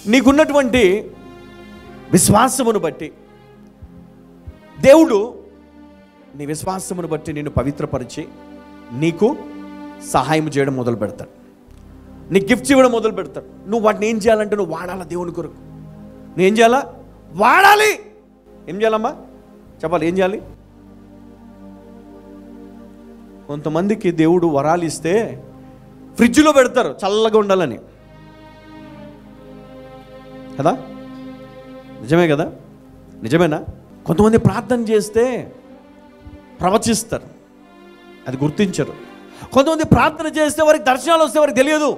నీకున్నటువంటి విశ్వాసమును బట్టి దేవుడు నీ విశ్వాసమును బట్టి నిన్ను పవిత్రపరిచి నీకు సహాయం చేయడం మొదలు పెడతాడు నీ గిఫ్ట్స్ ఇవ్వడం మొదలు పెడతాడు నువ్వు వాటిని ఏం చేయాలంటే నువ్వు వాడాలా దేవుని కొరకు నువ్వు ఏం చేయాలా వాడాలి ఏం చేయాలమ్మా చెప్పాలి ఏం చేయాలి కొంతమందికి దేవుడు వరాలు ఇస్తే ఫ్రిడ్జ్లో పెడతారు చల్లగా ఉండాలని కదా నిజమే కదా నిజమేనా కొంతమంది ప్రార్థన చేస్తే ప్రవచిస్తారు అది గుర్తించరు కొంతమంది ప్రార్థన చేస్తే వారికి దర్శనాలు వస్తే వారికి తెలియదు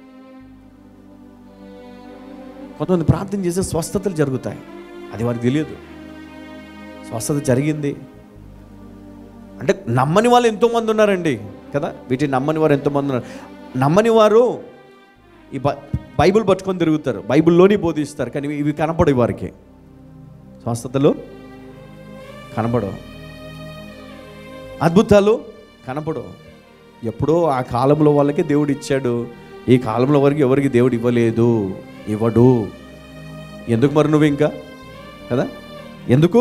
కొంతమంది ప్రార్థన చేస్తే స్వస్థతలు జరుగుతాయి అది వారికి తెలియదు స్వస్థత జరిగింది అంటే నమ్మని వాళ్ళు ఎంతోమంది ఉన్నారండి కదా వీటిని నమ్మని వారు ఎంతోమంది ఉన్నారు నమ్మని వారు ఈ బై- బైబిల్ పట్టుకొని తిరుగుతారు బైబిల్లోని బోధిస్తారు కానీ ఇవి కనపడవు వారికి స్వస్థతలు కనపడవు అద్భుతాలు కనపడవు ఎప్పుడో ఆ కాలంలో వాళ్ళకి దేవుడు ఇచ్చాడు ఈ కాలంలో వరకు ఎవరికి దేవుడు ఇవ్వలేదు ఇవ్వడు ఎందుకు మరి నువ్వు ఇంకా కదా ఎందుకు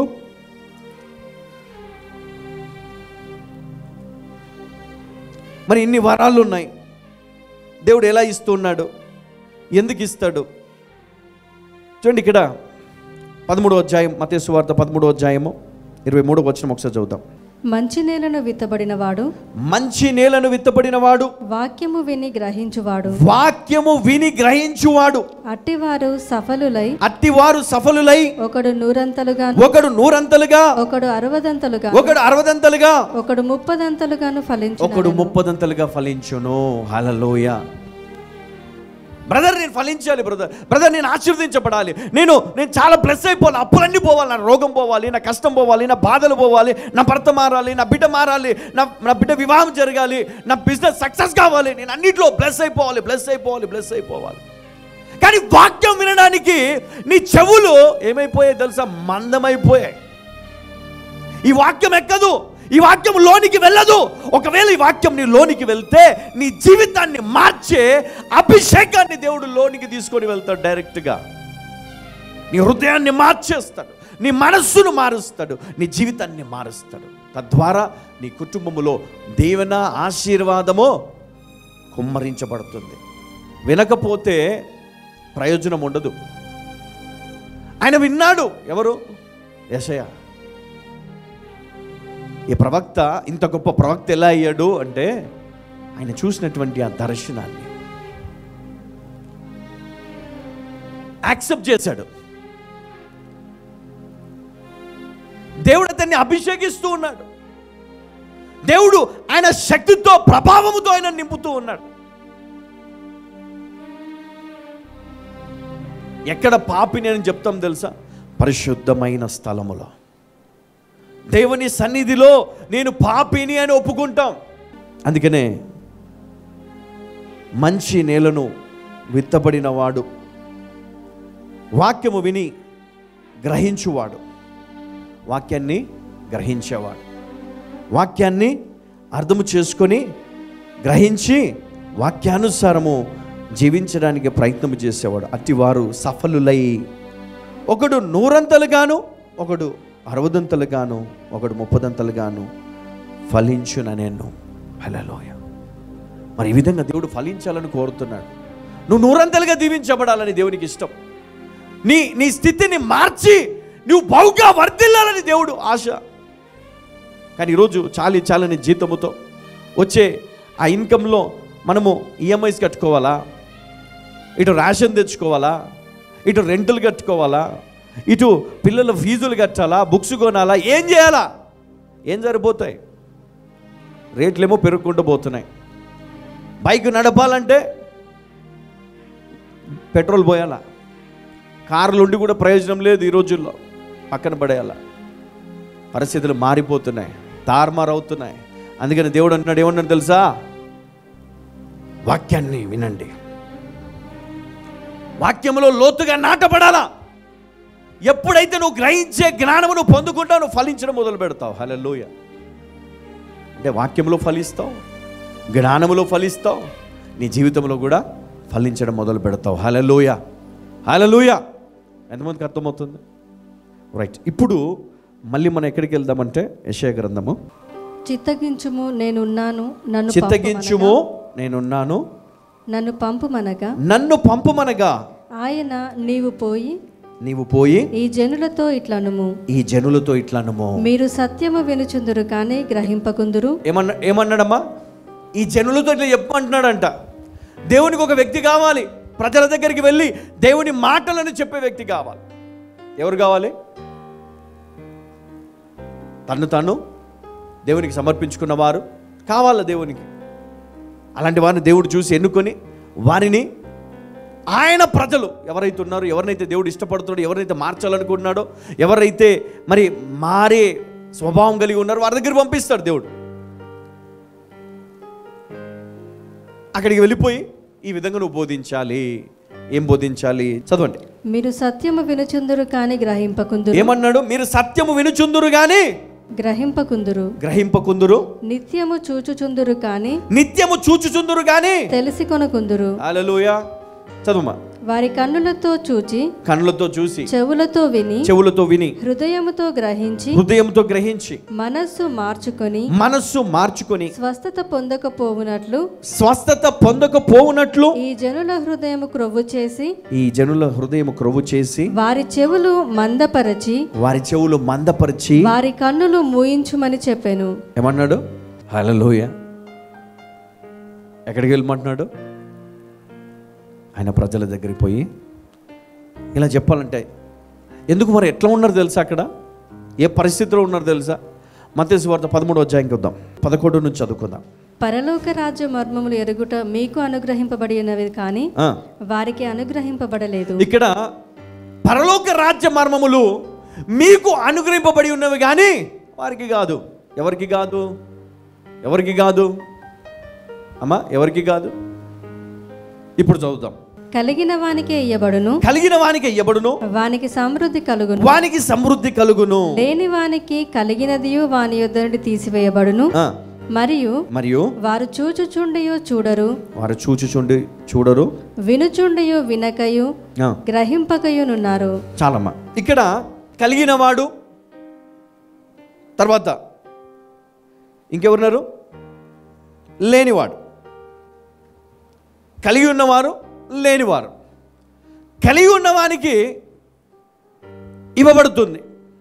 మరి ఇన్ని వరాలు ఉన్నాయి దేవుడు ఎలా ఇస్తున్నాడు ఎందుకు ఇస్తాడు చూడండి ఇక్కడ పదమూడో అధ్యాయం మతేసు వార్త పదమూడో అధ్యాయము ఇరవై మూడో వచ్చిన ఒకసారి చదువుదాం మంచి నేలను విత్తబడిన వాడు మంచి నేలను విత్తబడిన వాడు వాక్యము విని గ్రహించువాడు వాక్యము విని గ్రహించువాడు అట్టివారు సఫలులై అట్టివారు సఫలులై ఒకడు నూరంతలుగా ఒకడు నూరంతలుగా ఒకడు అరవదంతలుగా ఒకడు అరవదంతలుగా ఒకడు ముప్పదంతలుగాను ఫలించు ఒకడు ముప్పదంతలుగా ఫలించును హలలోయ బ్రదర్ నేను ఫలించాలి బ్రదర్ బ్రదర్ నేను ఆశీర్వదించబడాలి నేను నేను చాలా ప్లస్ అయిపోవాలి అప్పులన్నీ పోవాలి నా రోగం పోవాలి నా కష్టం పోవాలి నా బాధలు పోవాలి నా భర్త మారాలి నా బిడ్డ మారాలి నా నా బిడ్డ వివాహం జరగాలి నా బిజినెస్ సక్సెస్ కావాలి నేను అన్నింటిలో బ్లెస్ అయిపోవాలి బ్లెస్ అయిపోవాలి బ్లెస్ అయిపోవాలి కానీ వాక్యం వినడానికి నీ చెవులు ఏమైపోయాయి తెలుసా మందమైపోయాయి ఈ వాక్యం ఎక్కదు ఈ వాక్యం లోనికి వెళ్ళదు ఒకవేళ ఈ వాక్యం నీ లోనికి వెళ్తే నీ జీవితాన్ని మార్చే అభిషేకాన్ని దేవుడు లోనికి తీసుకొని వెళ్తాడు డైరెక్ట్గా నీ హృదయాన్ని మార్చేస్తాడు నీ మనస్సును మారుస్తాడు నీ జీవితాన్ని మారుస్తాడు తద్వారా నీ కుటుంబములో దేవున ఆశీర్వాదము కుమ్మరించబడుతుంది వినకపోతే ప్రయోజనం ఉండదు ఆయన విన్నాడు ఎవరు యశయ ఈ ప్రవక్త ఇంత గొప్ప ప్రవక్త ఎలా అయ్యాడు అంటే ఆయన చూసినటువంటి ఆ దర్శనాన్ని యాక్సెప్ట్ చేశాడు దేవుడు అతన్ని అభిషేకిస్తూ ఉన్నాడు దేవుడు ఆయన శక్తితో ప్రభావముతో ఆయన నింపుతూ ఉన్నాడు ఎక్కడ పాపిని అని చెప్తాం తెలుసా పరిశుద్ధమైన స్థలములో దేవుని సన్నిధిలో నేను పాపిని అని ఒప్పుకుంటాం అందుకనే మంచి నేలను విత్తబడిన వాడు వాక్యము విని గ్రహించువాడు వాక్యాన్ని గ్రహించేవాడు వాక్యాన్ని అర్థము చేసుకొని గ్రహించి వాక్యానుసారము జీవించడానికి ప్రయత్నం చేసేవాడు అతివారు సఫలులై ఒకడు నూరంతలుగాను ఒకడు అరవదంతలుగాను ఒకడు ముప్పదంతలుగాను ఫలించుననేను హలలోయ మరి ఈ విధంగా దేవుడు ఫలించాలని కోరుతున్నాడు నువ్వు నూరంతలుగా దీవించబడాలని దేవునికి ఇష్టం నీ నీ స్థితిని మార్చి నువ్వు బహుగా వర్ధిల్లాలని దేవుడు ఆశ కానీ ఈరోజు చాలి చాలని జీతముతో వచ్చే ఆ ఇన్కంలో మనము ఈఎంఐస్ కట్టుకోవాలా ఇటు రేషన్ తెచ్చుకోవాలా ఇటు రెంటులు కట్టుకోవాలా ఇటు పిల్లల ఫీజులు కట్టాలా బుక్స్ కొనాలా ఏం చేయాలా ఏం సరిపోతాయి రేట్లేమో పెరుగుకుంటూ పోతున్నాయి బైక్ నడపాలంటే పెట్రోల్ పోయాలా కార్లు ఉండి కూడా ప్రయోజనం లేదు ఈ రోజుల్లో పక్కన పడేయాలా పరిస్థితులు మారిపోతున్నాయి తారుమారవుతున్నాయి అందుకని దేవుడు అంటున్నాడు ఏమన్నాడు తెలుసా వాక్యాన్ని వినండి వాక్యంలో లోతుగా నాటపడాలా ఎప్పుడైతే నువ్వు గ్రహించే జ్ఞానమును పొందుకుంటావు నువ్వు ఫలించడం మొదలు పెడతావు హలోయ అంటే వాక్యంలో ఫలిస్తావు జ్ఞానములో ఫలిస్తావు నీ జీవితంలో కూడా ఫలించడం మొదలు పెడతావు హలలోయ హలలుయ ఎంతమందికి అర్థమవుతుంది రైట్ ఇప్పుడు మళ్ళీ మనం ఎక్కడికి వెళ్దామంటే యశయ గ్రంథము చిత్తగించుము నేనున్నాను నన్ను చిత్తగించుము నేనున్నాను పంపుమనగా- నన్ను పంపుమనగా నన్ను పంపుమనగా ఆయన నీవు పోయి నీవు పోయి ఈ జనులతో ఇట్లనుము ఈ జనులతో ఇట్లనుమో మీరు సత్యము వినుచుందురు కానీ గ్రహింపకుందురు ఏమన్నా ఏమన్నాడమ్మా ఈ జనులతో ఇట్లా చెప్పమంటున్నాడంట దేవునికి ఒక వ్యక్తి కావాలి ప్రజల దగ్గరికి వెళ్ళి దేవుని మాటలను చెప్పే వ్యక్తి కావాలి ఎవరు కావాలి తన్ను తాను దేవునికి సమర్పించుకున్న వారు కావాల దేవునికి అలాంటి వారిని దేవుడు చూసి ఎన్నుకొని వారిని ఆయన ప్రజలు ఎవరైతే ఉన్నారో ఎవరినైతే దేవుడు ఇష్టపడుతున్నాడో ఎవరైతే మార్చాలనుకుంటున్నాడో ఎవరైతే మరి మారే స్వభావం కలిగి ఉన్నారో వారి దగ్గర పంపిస్తాడు దేవుడు అక్కడికి వెళ్ళిపోయి ఈ విధంగా నువ్వు బోధించాలి ఏం బోధించాలి చదవండి మీరు సత్యము వినుచుందురు కానీ గ్రహింపకుందురు ఏమన్నాడు మీరు సత్యము వినుచుందురు గాని గ్రహింపకుందురు గ్రహింపకుందురు నిత్యము చూచుచుందురు కానీ నిత్యము చూచుచుందురు గాని తెలిసి కొనుకుందురు హల్లెలూయా చదువుమా వారి కన్నులతో చూచి కళ్ళతో చూసి చెవులతో విని చెవులతో విని హృదయముతో గ్రహించి హృదయంతో గ్రహించి మనస్సు మార్చుకొని మనస్సు మార్చుకొని స్వస్థత పొందకపోవునట్లు స్వస్థత పొందకపోవునట్లు ఈ జనుల హృదయము క్రొవ్వు చేసి ఈ జనుల హృదయం క్రొవ్వు చేసి వారి చెవులు మందపరచి వారి చెవులు మందపరిచి వారి కన్నులు మూయించుమని చెప్పాను ఏమన్నాడు హలలోయ ఎక్కడికి వెళ్ళమంటున్నాడు ఆయన ప్రజల దగ్గరికి పోయి ఇలా చెప్పాలంటే ఎందుకు మరి ఎట్లా ఉన్నారు తెలుసా అక్కడ ఏ పరిస్థితిలో ఉన్నారు తెలుసా మతేసు వార్త పదమూడు అధ్యాయంకి వద్దాం పదకొండు నుంచి చదువుకుందాం పరలోక రాజ్య మర్మములు ఎరుగుట మీకు అనుగ్రహింపబడి ఉన్నవి కానీ ఆ, వారికి అనుగ్రహింపబడలేదు ఇక్కడ పరలోక రాజ్య మర్మములు మీకు అనుగ్రహింపబడి ఉన్నవి కానీ వారికి కాదు ఎవరికి కాదు ఎవరికి కాదు అమ్మా ఎవరికి కాదు ఇప్పుడు చదువుదాం కలిగిన వానికే ఇయ్యబడును కలిగిన వానికి ఇయ్యబడును వానికి సమృద్ధి కలుగును వానికి సమృద్ధి కలుగును లేని వానికి కలిగినదియు వాని యొద్ద నుండి తీసివేయబడును ఆ, మరియు మరియు వారు చూచుచుండియో చూడరు వారు చూచుచుండి చూడరు వినుచుండియో వినకయు ఆ, గ్రహింపకయునున్నారు చాలమ్మా ఇక్కడ కలిగిన వాడు తర్వాత ఇంకెవరున్నారు లేనివాడు కలిగి ఉన్నవారు లేనివారు కలిగి ఉన్నవానికి ఇవ్వబడుతుంది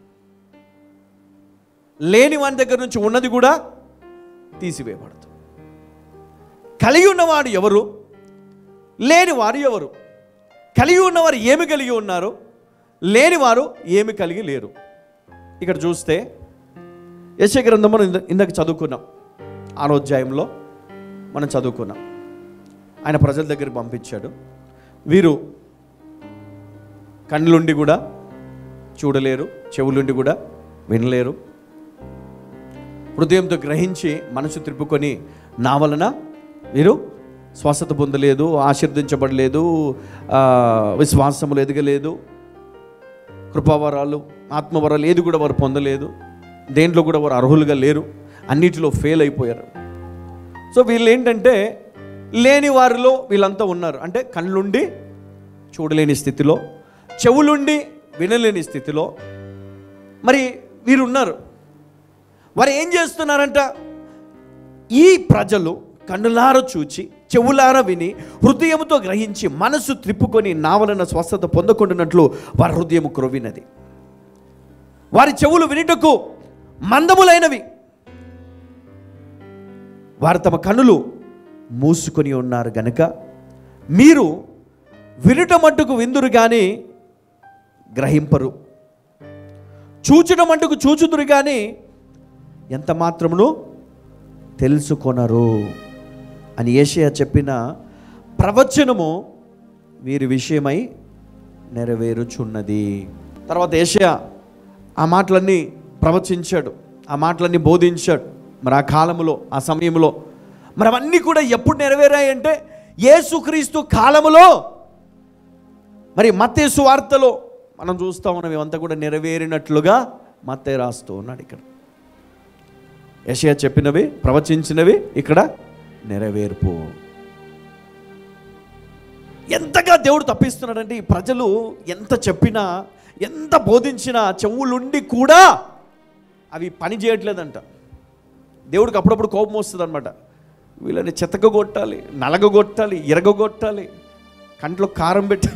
లేని వాని దగ్గర నుంచి ఉన్నది కూడా తీసివేయబడుతుంది కలిగి ఉన్నవాడు ఎవరు లేనివారు ఎవరు కలిగి ఉన్నవారు ఏమి కలిగి ఉన్నారు లేనివారు ఏమి కలిగి లేరు ఇక్కడ చూస్తే యశ గ్రంథం మనం ఇంద- ఇందాక చదువుకున్నాం ఆరో అధ్యాయంలో మనం చదువుకున్నాం ఆయన ప్రజల దగ్గరికి పంపించాడు వీరు కళ్ళుండి కూడా చూడలేరు చెవులుండి కూడా వినలేరు హృదయంతో గ్రహించి మనసు త్రిప్పుకొని నా వలన వీరు స్వస్థత పొందలేదు ఆశీర్దించబడలేదు ఆ, విశ్వాసములు ఎదగలేదు కృపావరాలు ఆత్మవరాలు ఏది కూడా వారు పొందలేదు దేంట్లో కూడా వారు అర్హులుగా లేరు అన్నిటిలో ఫెయిల్ అయిపోయారు సో వీళ్ళు ఏంటంటే లేని వారిలో వీళ్ళంతా ఉన్నారు అంటే కళ్ళుండి చూడలేని స్థితిలో చెవులుండి వినలేని స్థితిలో మరి వీరు ఉన్నారు వారు ఏం చేస్తున్నారంట ఈ ప్రజలు కన్నులార చూచి చెవులార విని హృదయముతో గ్రహించి మనసు త్రిప్పుకొని నా వలన స్వస్థత పొందకుండానట్లు వారి హృదయము క్రొవ్వినది వారి చెవులు వినుటకు మందములైనవి వారు తమ కన్నులు మూసుకొని ఉన్నారు గనుక మీరు వినుట మట్టుకు విందురు కానీ గ్రహింపరు చూచుట మట్టుకు చూచుదురు కానీ ఎంత మాత్రమును తెలుసుకొనరు అని ఏషియా చెప్పిన ప్రవచనము వీరి విషయమై నెరవేరుచున్నది తర్వాత ఏషియా ఆ మాటలన్నీ ప్రవచించాడు ఆ మాటలన్నీ బోధించాడు మరి ఆ కాలములో ఆ సమయంలో మరి అవన్నీ కూడా ఎప్పుడు నెరవేరాయంటే యేసుక్రీస్తు కాలములో మరి మత్తేసు వార్తలో మనం చూస్తా ఉన్నాం ఇవంతా కూడా నెరవేరినట్లుగా మత్తే రాస్తూ ఉన్నాడు ఇక్కడ యషయా చెప్పినవి ప్రవచించినవి ఇక్కడ నెరవేర్పు ఎంతగా దేవుడు తప్పిస్తున్నాడంటే ఈ ప్రజలు ఎంత చెప్పినా ఎంత బోధించినా చెవులుండి కూడా అవి పని చేయట్లేదంట దేవుడికి అప్పుడప్పుడు కోపం వస్తుంది అనమాట వీళ్ళని చెతకగొట్టాలి నలగగొట్టాలి ఇరగగొట్టాలి కంట్లో కారం పెట్టాలి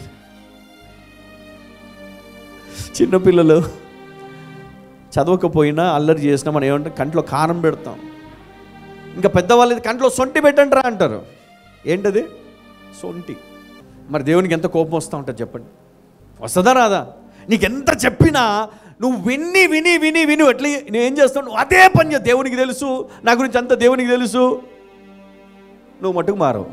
చిన్నపిల్లలు చదవకపోయినా అల్లరి చేసినా మనం ఏమంటే కంట్లో కారం పెడతాం ఇంకా పెద్దవాళ్ళు ఇది కంట్లో సొంటి పెట్టండి రా అంటారు ఏంటది సొంటి మరి దేవునికి ఎంత కోపం వస్తూ ఉంటుంది చెప్పండి వస్తుందా రాదా నీకు ఎంత చెప్పినా నువ్వు విని విని విని విని ఎట్లా నువ్వు ఏం చేస్తావు నువ్వు అదే పని చేయ దేవునికి తెలుసు నా గురించి అంతా దేవునికి తెలుసు నువ్వు మటుకు మారవు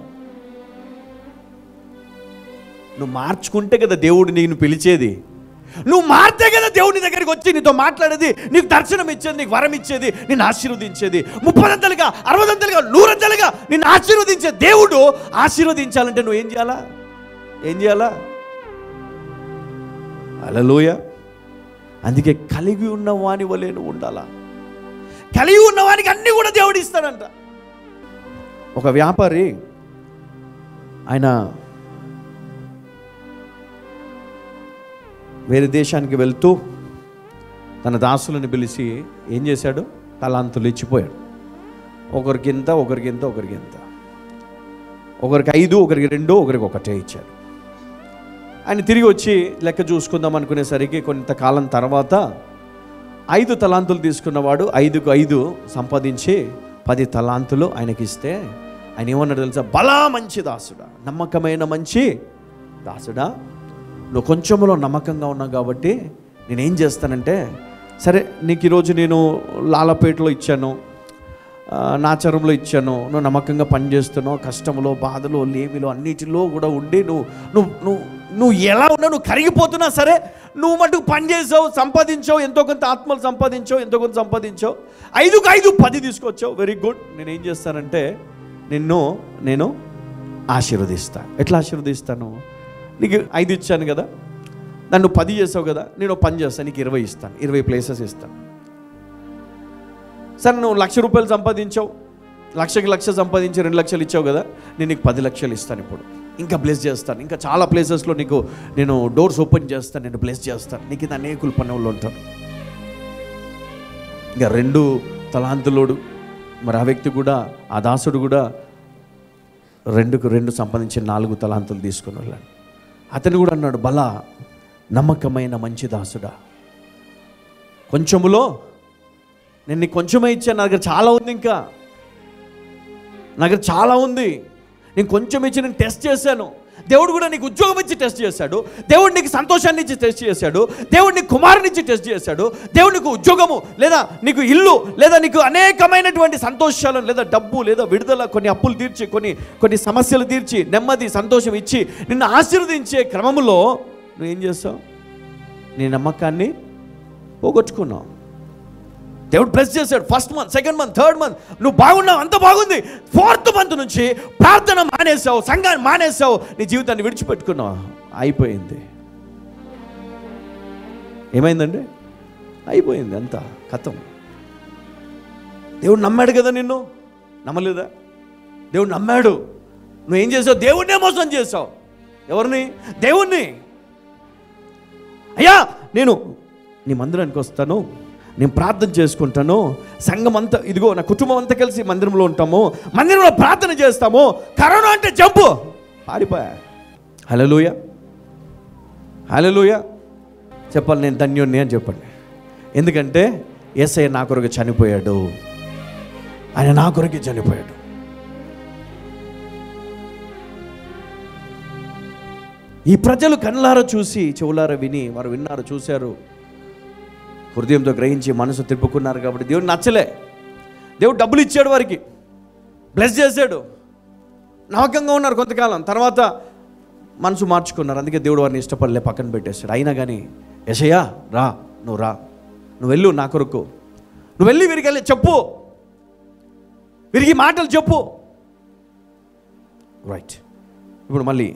నువ్వు మార్చుకుంటే కదా దేవుడు నేను పిలిచేది నువ్వు మారితే కదా దేవుడి దగ్గరికి వచ్చి నీతో మాట్లాడేది నీకు దర్శనం ఇచ్చేది నీకు వరం ఇచ్చేది నిన్ను ఆశీర్వదించేది ముప్పదంతలుగా అరవదంతలుగా నూరంతలుగా నిన్ను ఆశీర్వదించే దేవుడు ఆశీర్వదించాలంటే నువ్వు ఏం చేయాలా ఏం చేయాలా అలలోయ అందుకే కలిగి ఉన్న వాని వలె నువ్వు ఉండాలా కలిగి ఉన్న వానికి అన్ని కూడా దేవుడు ఇస్తాడంట ఒక వ్యాపారి ఆయన వేరే దేశానికి వెళ్తూ తన దాసులను పిలిచి ఏం చేశాడు తలాంతులు ఇచ్చిపోయాడు ఒకరికి ఇంత ఒకరికి ఇంత ఒకరికి ఇంత ఒకరికి ఐదు ఒకరికి రెండు ఒకరికి ఒకటే ఇచ్చాడు ఆయన తిరిగి వచ్చి లెక్క చూసుకుందాం అనుకునేసరికి కొంతకాలం తర్వాత ఐదు తలాంతులు తీసుకున్నవాడు ఐదుకు ఐదు సంపాదించి పది తలాంతులు ఆయనకి ఇస్తే ఆయన ఏమన్నాడు తెలుసా బలా మంచి దాసుడా నమ్మకమైన మంచి దాసుడా నువ్వు కొంచెంలో నమ్మకంగా ఉన్నావు కాబట్టి నేనేం చేస్తానంటే సరే నీకు ఈరోజు నేను లాలపేటలో ఇచ్చాను ఆ, నాచారంలో ఇచ్చాను నువ్వు నమ్మకంగా పనిచేస్తున్నావు కష్టంలో బాధలో లేమిలో అన్నిటిలో కూడా ఉండి నువ్వు నువ్వు నువ్వు నువ్వు ఎలా ఉన్నా నువ్వు కరిగిపోతున్నా సరే నువ్వు మటుకు పని చేసావు సంపాదించావు ఎంతో కొంత ఆత్మలు సంపాదించావు ఎంతో కొంత సంపాదించావు ఐదుకు ఐదు పది తీసుకొచ్చావు వెరీ గుడ్ నేను ఏం చేస్తానంటే నిన్ను నేను ఆశీర్వదిస్తాను ఎట్లా ఆశీర్వదిస్తాను నీకు ఐదు ఇచ్చాను కదా నన్ను పది చేసావు కదా నేను ఒక పని చేస్తాను నీకు ఇరవై ఇస్తాను ఇరవై ప్లేసెస్ ఇస్తాను సరే నువ్వు లక్ష రూపాయలు సంపాదించావు లక్షకి లక్ష సంపాదించి రెండు లక్షలు ఇచ్చావు కదా నేను నీకు పది లక్షలు ఇస్తాను ఇప్పుడు ఇంకా బ్లెస్ చేస్తాను ఇంకా చాలా ప్లేసెస్లో నీకు నేను డోర్స్ ఓపెన్ చేస్తాను నేను బ్లెస్ చేస్తాను నీకు ఇది అనేకులు పనులు ఉంటాను ఇంకా రెండు తలాంతులోడు మరి ఆ వ్యక్తి కూడా ఆ దాసుడు కూడా రెండుకు రెండు సంపాదించి నాలుగు తలాంతులు తీసుకుని వెళ్ళాడు అతను కూడా అన్నాడు బలా నమ్మకమైన మంచి దాసుడా కొంచెములో నేను నీకు కొంచెమే ఇచ్చాను నా దగ్గర చాలా ఉంది ఇంకా నా దగ్గర చాలా ఉంది నేను కొంచెం ఇచ్చి నేను టెస్ట్ చేశాను దేవుడు కూడా నీకు ఉద్యోగం ఇచ్చి టెస్ట్ చేశాడు దేవుడు నీకు సంతోషాన్ని ఇచ్చి టెస్ట్ చేశాడు దేవుడు నీకు కుమారుని ఇచ్చి టెస్ట్ చేశాడు దేవుడు నీకు ఉద్యోగము లేదా నీకు ఇల్లు లేదా నీకు అనేకమైనటువంటి సంతోషాలను లేదా డబ్బు లేదా విడుదల కొన్ని అప్పులు తీర్చి కొన్ని కొన్ని సమస్యలు తీర్చి నెమ్మది సంతోషం ఇచ్చి నిన్ను ఆశీర్వదించే క్రమములో నువ్వేం చేస్తావు నీ నమ్మకాన్ని పోగొట్టుకున్నావు దేవుడు బ్లెస్ చేశాడు first month second month third month నువ్వు బాగున్నావు అంత బాగుంది ఫోర్త్ మంత్ నుంచి ప్రార్థన మానేసావు సంఘాన్ని మానేసావు నీ జీవితాన్ని విడిచిపెట్టుకున్నావు అయిపోయింది ఏమైందండి అయిపోయింది అంతా కథం దేవుడు నమ్మాడు కదా నిన్ను నమ్మలేదా దేవుడు నమ్మాడు నువ్వేం చేసావు దేవుడినే మోసం చేసావు ఎవరిని దేవుణ్ణి అయ్యా నేను నీ మందిరానికి వస్తాను నేను ప్రార్థన చేసుకుంటాను సంఘం అంతా ఇదిగో నా కుటుంబం అంతా కలిసి మందిరంలో ఉంటాము మందిరంలో ప్రార్థన చేస్తాము కరోనా అంటే జంపు పారిపోయా హలలుయ హలలుయ చెప్పాలి నేను ధన్యుణ్ణి అని చెప్పండి ఎందుకంటే ఏసయ్య నా కొరకు చనిపోయాడు ఆయన నా కొరకే చనిపోయాడు ఈ ప్రజలు కళ్ళార చూసి చెవులార విని వారు విన్నారు చూశారు హృదయంతో గ్రహించి మనసు తిప్పుకున్నారు కాబట్టి దేవుడు నచ్చలే దేవుడు డబ్బులు ఇచ్చాడు వారికి బ్లెస్ చేశాడు నమ్మకంగా ఉన్నారు కొంతకాలం తర్వాత మనసు మార్చుకున్నారు అందుకే దేవుడు వారిని ఇష్టపడలే పక్కన పెట్టేశాడు అయినా కానీ యశయ్యా రా నువ్వు రా నువ్వు వెళ్ళు నా కొరకు నువ్వు వెళ్ళి వీరికి వెళ్ళి చెప్పు వీరికి మాటలు చెప్పు రైట్ ఇప్పుడు మళ్ళీ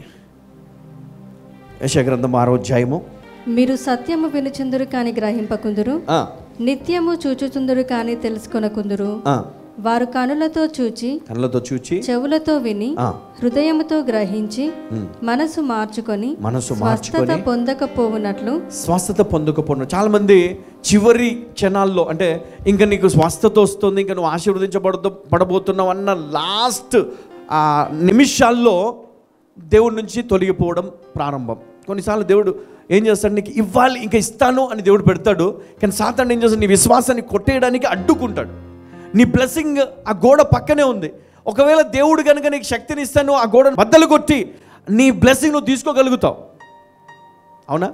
యశ గ్రంథం ఆరో అధ్యాయము మీరు సత్యము వినుచుందురు కాని గ్రహింపకుందురు ఆ, నిత్యము చూచుచుందురు కాని తెలుసుకొనకుందురు ఆ. వారు కనులతో చూచి కళ్ళతో చూచి చెవులతో విని ఆ, హృదయముతో గ్రహించి ఉమ్, మనసు మార్చుకొని మనసు స్వస్థత మార్చుకొని పొందకపోవునట్లు స్వస్థత పొందకపోవడం చాలా మంది చివరి క్షణాల్లో అంటే ఇంకా నీకు స్వస్థత వస్తుంది ఇంకా నువ్వు ఆశీర్వదించబడదు పడబోతున్నావు అన్న లాస్ట్ ఆ నిమిషాల్లో దేవుడి నుంచి తొలగిపోవడం ప్రారంభం కొన్నిసార్లు దేవుడు ఏం చేస్తాడు నీకు ఇవ్వాలి ఇంకా ఇస్తాను అని దేవుడు పెడతాడు కానీ సాతాను ఏం చేస్తాడు నీ విశ్వాసాన్ని కొట్టేయడానికి అడ్డుకుంటాడు నీ బ్లెస్సింగ్ ఆ గోడ పక్కనే ఉంది ఒకవేళ దేవుడు కనుక నీకు శక్తిని ఇస్తాను ఆ గోడను బద్దలు కొట్టి నీ బ్లెస్సింగ్ నువ్వు తీసుకోగలుగుతావు అవునా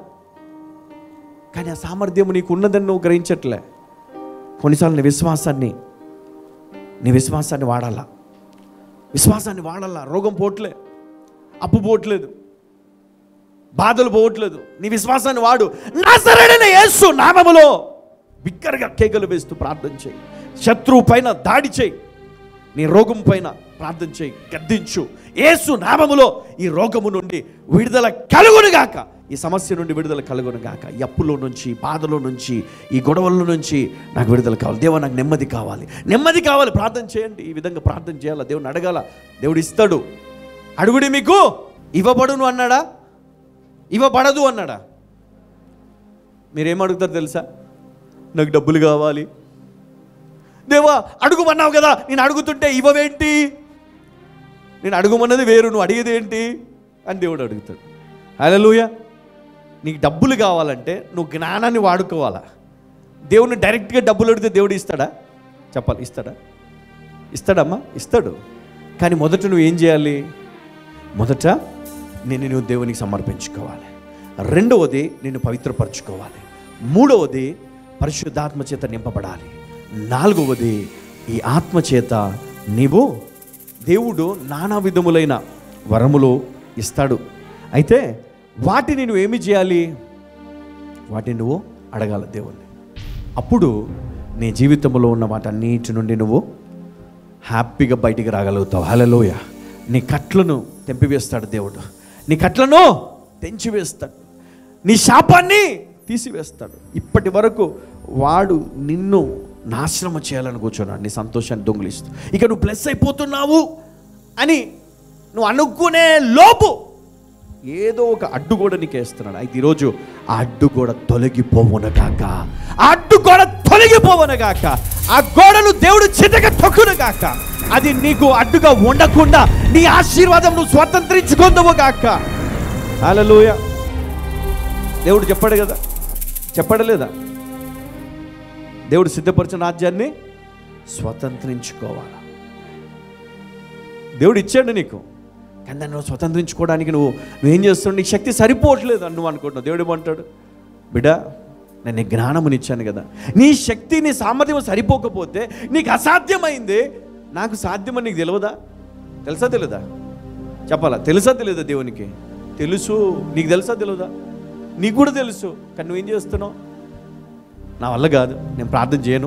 కానీ ఆ సామర్థ్యం నీకు ఉన్నదని నువ్వు గ్రహించట్లే కొన్నిసార్లు నీ విశ్వాసాన్ని నీ విశ్వాసాన్ని వాడాలా విశ్వాసాన్ని వాడాలా రోగం పోవట్లే అప్పు పోవట్లేదు బాధలు పోవట్లేదు నీ విశ్వాసాన్ని వాడు నా సరైన యేసు నామములో బిక్కరగా కేకలు వేస్తూ ప్రార్థన చేయి శత్రువు పైన దాడి చేయి నీ రోగం పైన ప్రార్థన చేయి గద్దించు యేసు నామములో ఈ రోగము నుండి విడుదల కలుగునుగాక ఈ సమస్య నుండి విడుదల కలుగునుగాక ఈ అప్పులో నుంచి బాధలో నుంచి ఈ గొడవల నుంచి నాకు విడుదల కావాలి దేవా నాకు నెమ్మది కావాలి నెమ్మది కావాలి ప్రార్థన చేయండి ఈ విధంగా ప్రార్థన చేయాలా దేవుని అడగాల దేవుడు ఇస్తాడు అడుగుడి మీకు ఇవ్వబడును అన్నాడా ఇవ్వబడదు అన్నాడా మీరేం అడుగుతారు తెలుసా నాకు డబ్బులు కావాలి దేవా అడుగుమన్నావు కదా నేను అడుగుతుంటే ఇవ్వవేంటి నేను అడుగుమన్నది వేరు నువ్వు అడిగేది ఏంటి అని దేవుడు అడుగుతాడు హలోయ నీకు డబ్బులు కావాలంటే నువ్వు జ్ఞానాన్ని వాడుకోవాలా దేవుని డైరెక్ట్గా డబ్బులు అడిగితే దేవుడు ఇస్తాడా చెప్పాలి ఇస్తాడా ఇస్తాడమ్మా ఇస్తాడు కానీ మొదట నువ్వు ఏం చేయాలి మొదట నేను నువ్వు దేవునికి సమర్పించుకోవాలి రెండవది నేను పవిత్రపరచుకోవాలి మూడవది పరిశుద్ధాత్మ చేత నింపబడాలి నాలుగవది ఈ ఆత్మ చేత నీవు దేవుడు నానా విధములైన వరములు ఇస్తాడు అయితే వాటిని నువ్వు ఏమి చేయాలి వాటిని నువ్వు అడగాల దేవుణ్ణి అప్పుడు నీ జీవితంలో ఉన్న వాటన్నిటి నుండి నువ్వు హ్యాపీగా బయటికి రాగలుగుతావు హలలోయ నీ కట్లను తెంపివేస్తాడు దేవుడు నీ కట్లను తెంచివేస్తాడు నీ శాపాన్ని తీసివేస్తాడు ఇప్పటి వరకు వాడు నిన్ను నాశనం చేయాలని కూర్చున్నాడు నీ సంతోషాన్ని దొంగిలిస్తూ ఇక నువ్వు ప్లస్ అయిపోతున్నావు అని నువ్వు అనుకునే లోపు ఏదో ఒక అడ్డు కూడా నీకు వేస్తున్నాడు అయితే ఈరోజు ఆ అడ్డు గోడ తొలగిపోవునగాక ఆ అడ్డు గోడ తొలగిపోవునగాక ఆ గోడను దేవుడు చితక తొక్కునుగాక అది నీకు అడ్డుగా ఉండకుండా నీ ఆశీర్వాదం నువ్వు స్వతంత్రించుకుందవు గాక హల్లెలూయ దేవుడు చెప్పాడు కదా చెప్పడలేదా దేవుడు సిద్ధపరిచిన రాజ్యాన్ని స్వతంత్రించుకోవాలి దేవుడు ఇచ్చాడు నీకు కానీ దాన్ని నువ్వు స్వతంత్రించుకోవడానికి నువ్వు నువ్వేం చేస్తున్నావు నీకు శక్తి సరిపోవట్లేదు అని నువ్వు అనుకుంటున్నావు దేవుడు ఏమంటాడు బిడ్డ నేను నీ జ్ఞానమునిచ్చాను కదా నీ శక్తి నీ సామర్థ్యం సరిపోకపోతే నీకు అసాధ్యమైంది నాకు సాధ్యమని నీకు తెలియదా తెలుసా తెలియదా చెప్పాలా తెలుసా తెలియదా దేవునికి తెలుసు నీకు తెలుసా తెలియదా నీకు కూడా తెలుసు కానీ నువ్వేం చేస్తున్నావు నా వల్ల కాదు నేను ప్రార్థన చేయను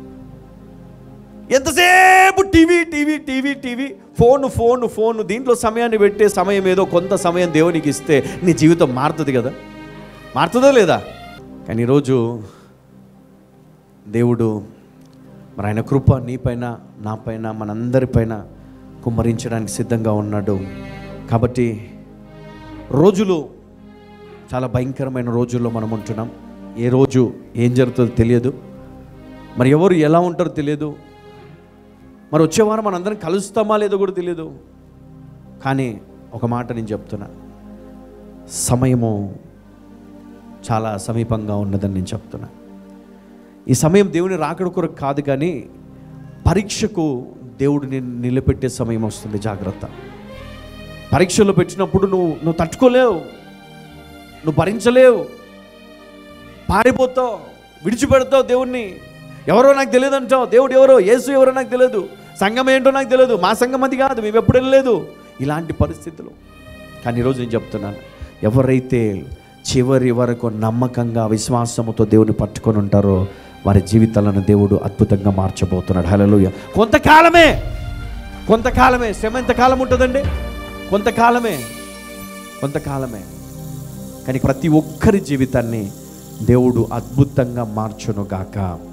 ఎంతసేపు TV TV TV TV phone phone phone దీంట్లో సమయాన్ని పెట్టే సమయం ఏదో కొంత సమయం దేవునికి ఇస్తే నీ జీవితం మారుతుంది కదా మారుతుందా లేదా కానీ ఈరోజు దేవుడు మరి ఆయన కృప నీపైన నాపైన మనందరిపైన కుమ్మరించడానికి సిద్ధంగా ఉన్నాడు కాబట్టి రోజులు చాలా భయంకరమైన రోజుల్లో మనం ఉంటున్నాం ఏ రోజు ఏం జరుగుతుందో తెలియదు మరి ఎవరు ఎలా ఉంటారో తెలియదు మరి వచ్చే వారం మనందరం కలుస్తామా లేదో కూడా తెలియదు కానీ ఒక మాట నేను చెప్తున్నా సమయము చాలా సమీపంగా ఉన్నదని నేను చెప్తున్నా ఈ సమయం దేవుని రాకడ కొరకు కాదు కానీ పరీక్షకు దేవుడు నేను నిలబెట్టే సమయం వస్తుంది జాగ్రత్త పరీక్షలో పెట్టినప్పుడు నువ్వు నువ్వు తట్టుకోలేవు నువ్వు భరించలేవు పారిపోతావు విడిచిపెడతావు దేవుణ్ణి ఎవరో నాకు తెలియదు అంటావు దేవుడు ఎవరో యేసు ఎవరో నాకు తెలియదు సంఘం ఏంటో నాకు తెలియదు మా సంఘం అది కాదు మేము ఎప్పుడు వెళ్ళలేదు ఇలాంటి పరిస్థితులు కానీ ఈరోజు నేను చెప్తున్నాను ఎవరైతే చివరి వరకు నమ్మకంగా విశ్వాసముతో దేవుని పట్టుకొని ఉంటారో వారి జీవితాలను దేవుడు అద్భుతంగా మార్చబోతున్నాడు హల్లెలూయా కొంతకాలమే కొంతకాలమే శ్రమ ఎంతకాలం ఉంటుందండి కొంతకాలమే కొంతకాలమే కానీ ప్రతి ఒక్కరి జీవితాన్ని దేవుడు అద్భుతంగా మార్చును గాక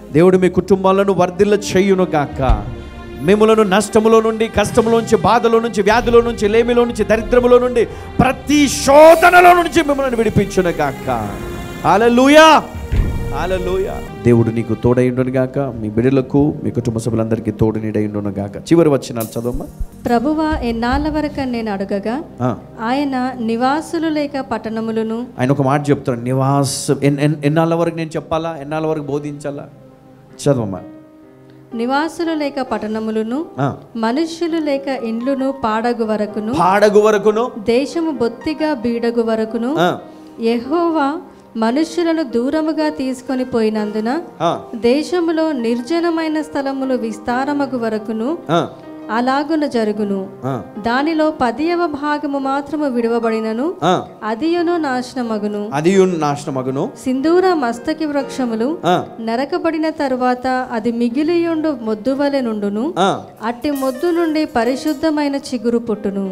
దేవుడు మీ కుటుంబాలను వర్ధిల్ల చేయును గాక మిమ్మలను నష్టములో నుండి కష్టములో నుంచి బాధలో నుంచి వ్యాధిలో నుంచి లేమిలో నుంచి దరిద్రములో నుండి ప్రతి శోధనలో నుంచి మిమ్మల్ని విడిపించును గాక హల్లెలూయా హల్లెలూయా దేవుడు నీకు తోడైండును గాక మీ బిడ్డలకు మీ కుటుంబ సభ్యులందరికీ తోడు నీడైండును గాక చివరి వచ్చినాలు చదవమ్మా ప్రభువా ఎన్నాళ్ళ వరకు నేను అడగగా ఆ. ఆయన నివాసులు లేక పట్టణములను ఆయన ఒక మాట చెప్తాడు నివాసం ఎన్- ఎన్- ఎన్నాళ్ళ వరకు నేను చెప్పాలా ఎన్నాళ్ళ వరకు బోధించాలా చదవమ్మా నివాసులు లేక పట్టణములను ఆ. మనుష్యులు లేక ఇండ్లును పాడగు వరకును పాడగు వరకును దేశము బొత్తిగా బీడగు వరకును ఆ, యెహోవా మనుష్యులను దూరముగా తీసుకొని పోయినందున ఆ, దేశములో నిర్జనమైన స్థలములు విస్తారమగు వరకును ఆ, అలాగున జరుగును ఆ, దానిలో పదియవ భాగము మాత్రము విడవబడినను ఆ. అదియును నాశనమగును అది నాశనమగును సింధూర మస్తకి వృక్షములు ఆ, నరకబడిన తరువాత అది మిగిలియుండు మొద్దువలె నుండును ఆ. అట్టి మొద్దు నుండి పరిశుద్ధమైన చిగురు పుట్టును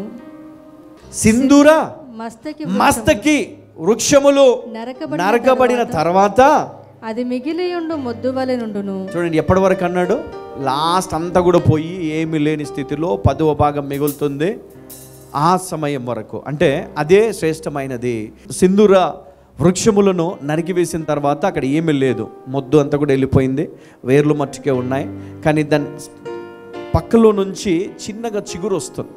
సింధూర మస్తకి మస్తకి వృక్షములు నరకబడిన నరకబడిన తర్వాత అది మిగిలియుండు మొద్దువలె నుండును చూడండి ఎప్పటి వరకు అన్నాడు లాస్ట్ అంతా కూడా పోయి ఏమీ లేని స్థితిలో పదవ భాగం మిగులుతుంది ఆ సమయం వరకు అంటే అదే శ్రేష్టమైనది సింధూర వృక్షములను నరికివేసిన తర్వాత అక్కడ ఏమీ లేదు మొద్దు అంతా కూడా వెళ్ళిపోయింది వేర్లు మట్టుకే ఉన్నాయి కానీ దాని పక్కలో నుంచి చిన్నగా చిగురు వస్తుంది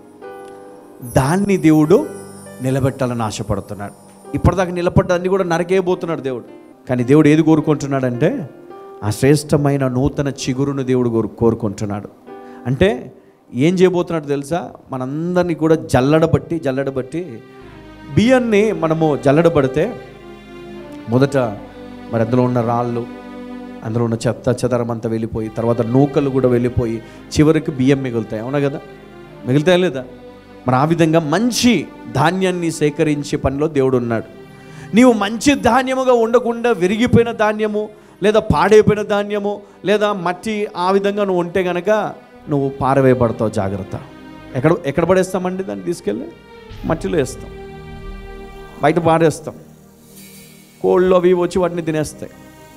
దాన్ని దేవుడు నిలబెట్టాలని ఆశపడుతున్నాడు ఇప్పటిదాకా నిలబడ్డాన్ని కూడా నరకేయబోతున్నాడు దేవుడు కానీ దేవుడు ఏది కోరుకుంటున్నాడంటే ఆ శ్రేష్టమైన నూతన చిగురును దేవుడు కోరు కోరుకుంటున్నాడు అంటే ఏం చేయబోతున్నాడు తెలుసా మనందరినీ కూడా జల్లడబట్టి జల్లడబట్టి బియ్యాన్ని మనము జల్లడబడితే మొదట మరి అందులో ఉన్న రాళ్ళు అందులో ఉన్న చెత్త చెదరం అంతా వెళ్ళిపోయి తర్వాత నూకలు కూడా వెళ్ళిపోయి చివరికి బియ్యం మిగులుతాయి అవునా కదా మిగులుతాయా లేదా మరి ఆ విధంగా మంచి ధాన్యాన్ని సేకరించే పనిలో దేవుడు ఉన్నాడు నీవు మంచి ధాన్యముగా ఉండకుండా విరిగిపోయిన ధాన్యము లేదా పాడైపోయిన ధాన్యము లేదా మట్టి ఆ విధంగా నువ్వు ఉంటే గనక నువ్వు పారవేయబడతావు జాగ్రత్త ఎక్కడ ఎక్కడ పడేస్తామండి దాన్ని తీసుకెళ్ళి మట్టిలో వేస్తాం బయట పాడేస్తాం కోళ్ళు అవి వచ్చి వాటిని తినేస్తాయి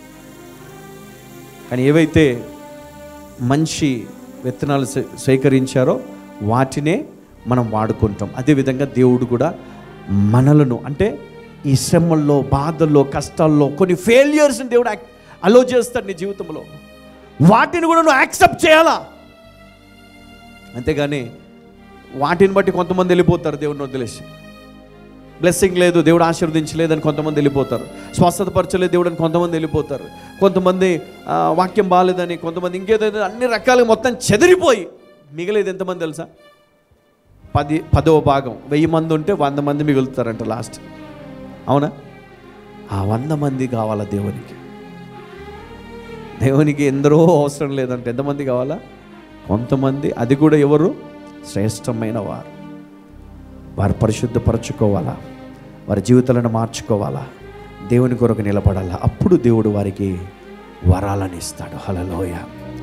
కానీ ఏవైతే మంచి విత్తనాలు సే- సేకరించారో వాటినే మనం వాడుకుంటాం అదేవిధంగా దేవుడు కూడా మనలను అంటే ఈ శ్రమల్లో బాధల్లో కష్టాల్లో కొన్ని ఫెయిల్యూర్స్ని దేవుడు అలో చేస్తాడు నీ జీవితంలో వాటిని కూడా నువ్వు యాక్సెప్ట్ చేయాలా అంతేగాని వాటిని బట్టి కొంతమంది వెళ్ళిపోతారు దేవుడిని వదిలేసి బ్లెస్సింగ్ లేదు దేవుడు ఆశీర్వదించలేదని కొంతమంది వెళ్ళిపోతారు స్వస్థత పరచలేదు దేవుడు అని కొంతమంది వెళ్ళిపోతారు కొంతమంది ఆ, వాక్యం బాగాలేదని కొంతమంది ఇంకేదో ఏదో అన్ని రకాలుగా మొత్తం చెదిరిపోయి మిగిలేదు ఎంతమంది తెలుసా పది పదవ భాగం వెయ్యి మంది ఉంటే వంద మంది మిగులుతారంట లాస్ట్ అవునా ఆ వంద మంది కావాలా దేవునికి దేవునికి ఎందరో అవసరం లేదంటే ఎంతమంది కావాలా కొంతమంది అది కూడా ఎవరు శ్రేష్టమైన వారు వారు పరిశుద్ధపరచుకోవాలా వారి జీవితాలను మార్చుకోవాలా దేవుని కొరకు నిలబడాలా అప్పుడు దేవుడు వారికి వరాలను ఇస్తాడు హలలోయ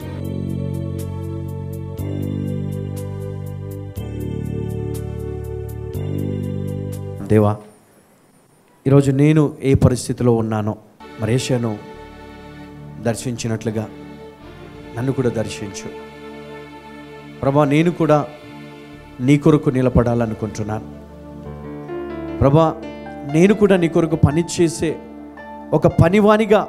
దేవా ఈరోజు నేను ఏ పరిస్థితిలో ఉన్నానో మరేషను దర్శించినట్లుగా నన్ను కూడా దర్శించు ప్రభా నేను కూడా నీ కొరకు నిలబడాలనుకుంటున్నాను ప్రభా నేను కూడా నీ కొరకు పని చేసే ఒక పనివానిగా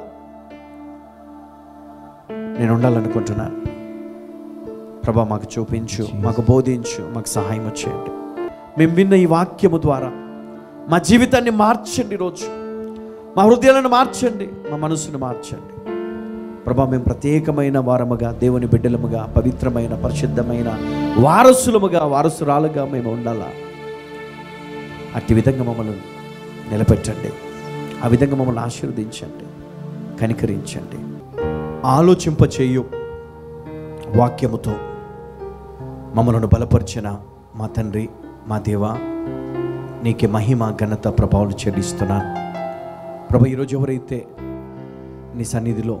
నేను ఉండాలనుకుంటున్నాను ప్రభా మాకు చూపించు మాకు బోధించు మాకు సహాయం చేయండి మేము విన్న ఈ వాక్యము ద్వారా మా జీవితాన్ని మార్చండి రోజు మా హృదయాలను మార్చండి మా మనసును మార్చండి ప్రభా మేము ప్రత్యేకమైన వారముగా దేవుని బిడ్డలముగా పవిత్రమైన పరిశుద్ధమైన వారసులముగా వారసురాలుగా మేము ఉండాలా అట్టి విధంగా మమ్మల్ని నిలబెట్టండి ఆ విధంగా మమ్మల్ని ఆశీర్వదించండి కనికరించండి ఆలోచింపచేయు వాక్యముతో మమ్మలను బలపరిచిన మా తండ్రి మా దేవా నీకే మహిమ ఘనత ప్రభావాలు చెల్లిస్తున్నాను ప్రభు ఈరోజు ఎవరైతే నీ సన్నిధిలో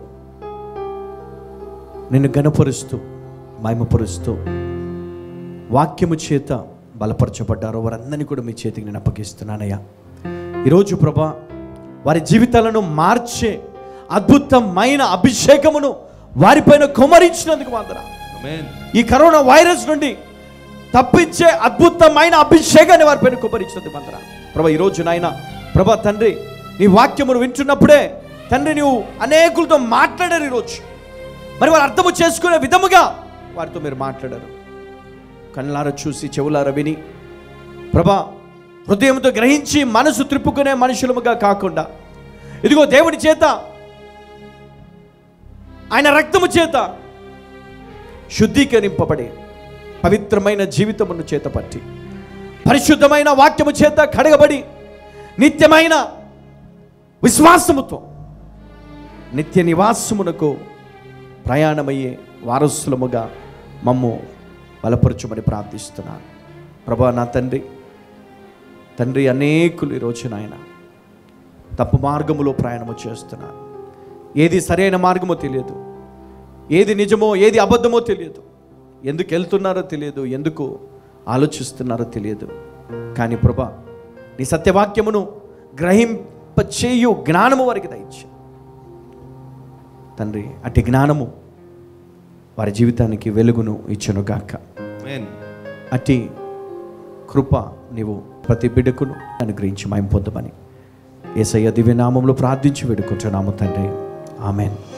నిన్ను గణపరుస్తూ మహిమపరుస్తూ వాక్యము చేత బలపరచబడ్డారో వారందరినీ కూడా మీ చేతికి నేను అప్పగిస్తున్నానయ్యా ఈరోజు ప్రభా వారి జీవితాలను మార్చే అద్భుతమైన అభిషేకమును వారిపైన కుమరించినందుకు వందన Amen. ఈ కరోనా వైరస్ నుండి తప్పించే అద్భుతమైన అభిషేకాన్ని వారిపైన కుమరించినందుకు వందన ప్రభా ఈరోజు నాయన ప్రభా తండ్రి నీ వాక్యమును వింటున్నప్పుడే తండ్రి నువ్వు అనేకులతో మాట్లాడారు ఈరోజు మరి వారు అర్థము చేసుకునే విధముగా వారితో మీరు మాట్లాడారు కళ్ళార చూసి చెవులార విని ప్రభా హృదయంతో గ్రహించి మనసు త్రిప్పుకునే మనుషులముగా కాకుండా ఇదిగో దేవుని చేత ఆయన రక్తము చేత శుద్ధీకరింపబడి పవిత్రమైన జీవితమును చేత పట్టి పరిశుద్ధమైన వాక్యము చేత కడగబడి నిత్యమైన విశ్వాసముతో నిత్య నివాసమునకు ప్రయాణమయ్యే వారసులముగా మమ్ము బలపరచుమని ప్రార్థిస్తున్నాను ప్రభా నా తండ్రి తండ్రి అనేకులు ఈరోజు నాయన తప్పు మార్గములో ప్రయాణము చేస్తున్నారు ఏది సరైన మార్గమో తెలియదు ఏది నిజమో ఏది అబద్ధమో తెలియదు ఎందుకు వెళ్తున్నారో తెలియదు ఎందుకు ఆలోచిస్తున్నారో తెలియదు కానీ ప్రభా నీ సత్యవాక్యమును గ్రహింపచేయు జ్ఞానము వారికి దయచు తండ్రి అట్టి జ్ఞానము వారి జీవితానికి వెలుగును ఇచ్చునుగాక Amen. అట్టి కృప నీవు ప్రతి బిడ్డకును అనుగ్రహించి మేము పొందమని ఏసయ్య దివ్యనామంలో ప్రార్థించి వేడుకుంటున్నాము తండ్రి ఆమెన్